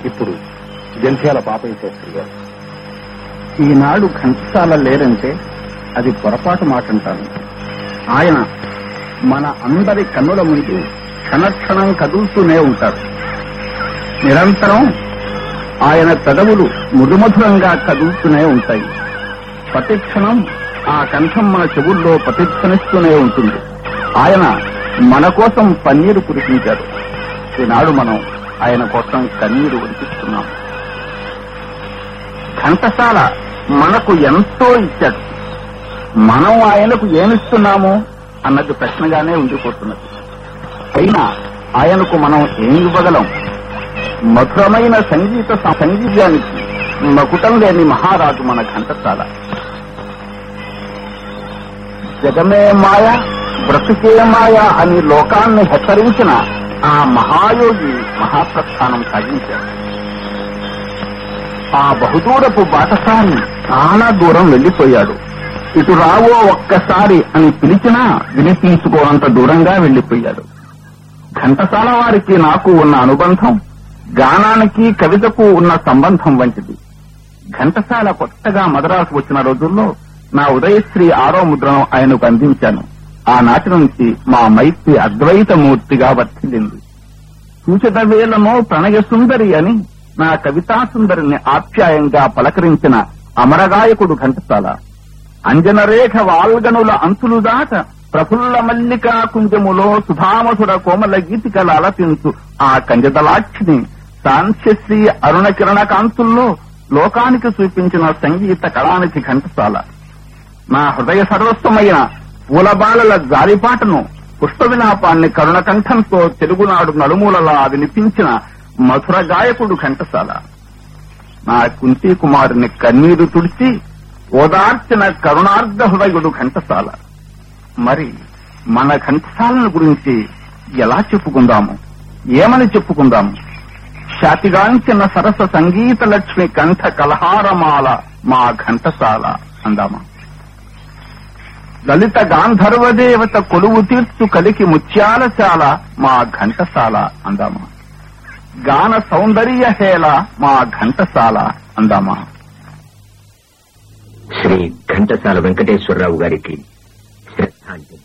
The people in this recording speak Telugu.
ఇప్పుడు జంధ్యాల పాపయ్య శాస్త్రి గారు ఈనాడు ఘంటసాల లేరంటే అది పొరపాటు మాట అంటాను ఆయన మన అందరి కన్నుల ముందు క్షణక్షణం కదులుతూనే ఉంటారు నిరంతరం ఆయన పెదవులు ముదుమధురంగా కదులుతూనే ఉంటాయి ప్రతి క్షణం ఆ కంఠం మన చెవుల్లో ప్రతిధ్వనిస్తూనే ఉంటుంది ఆయన మన కోసం పన్నీరు కురిపించారు ఈనాడు మనం ఆయన కోసం కన్నీరు ఉడిపిస్తున్నాం ఘంటసాల మనకు ఎంతో ఇచ్చాడు మనం ఆయనకు ఏమిస్తున్నాము అన్నది ప్రశ్నగానే ఉండిపోతున్నది అయినా ఆయనకు మనం ఏమి ఇవ్వగలం మధురమైన సంగీత సంగీతానికి మకుటం లేని మహారాజు మన ఘంటసాల జగమే మాయ బ్రతుకే మాయ అని లోకాన్ని హెచ్చరించిన ఆ మహాయోగి మహాప్రస్థానం సాగించాడు ఆ బహుదూరపు బాటసారి చాలా దూరం వెళ్లిపోయాడు ఇటు రావో ఒక్కసారి అని పిలిచినా వినిపించుకోనంత దూరంగా వెళ్లిపోయాడు ఘంటసాల వారికి నాకు ఉన్న అనుబంధం గానానికి కవితకు ఉన్న సంబంధం వంటిది ఘంటసాల కొత్తగా మద్రాసు వచ్చిన రోజుల్లో నా ఉదయశ్రీ ఆరో ముద్రను ఆయనకు అందించాను ఆనాటి నుంచి మా మైత్రి అద్వైత మూర్తిగా వర్తిల్లింది సూచత వేలనో ప్రణయ సుందరి అని నా కవితా సుందరిని ఆప్యాయంగా పలకరించిన అమరగాయకుడు ఘంటసాల అంజనరేఖ వాల్గనుల అంతులు దాట ప్రఫుల్ల మల్లికా కుంజములో సుధామసుర కోమల గీతికల అలపించు ఆ కంజదలాక్షిని సాంశ్యశ్రీ అరుణ కిరణ కాంతుల్లో లోకానికి చూపించిన సంగీత కళానికి ఘంటసాల నా హృదయ సర్వస్వమైన పూలబాలల జారిపాటను పుష్ప విలాపాన్ని కరుణకంఠంతో తెలుగునాడు నలుమూలలా వినిపించిన మధుర గాయకుడు ఘంటసాల నా కుంతి కుమారుని కన్నీరు తుడిచి ఓదార్చిన కరుణార్ధ హృదయుడు ఘంటసాల మరి మన ఘంటసాలను గురించి ఎలా చెప్పుకుందాము ఏమని చెప్పుకుందాము ఖ్యాతిగాంచిన సరస సంగీత లక్ష్మి కంఠ కలహారమాల మా ఘంటసాల అందామా లలిత గాంధర్వ దేవత కొలువు తీర్చు కలికి ముత్యాల చాల మా ఘంటసాల అందామా గాన సౌందర్య హేళ మా ఘంటసాల అందామా శ్రీ ఘంటసాల వెంకటేశ్వరరావు గారికి శ్రద్ధాంజలి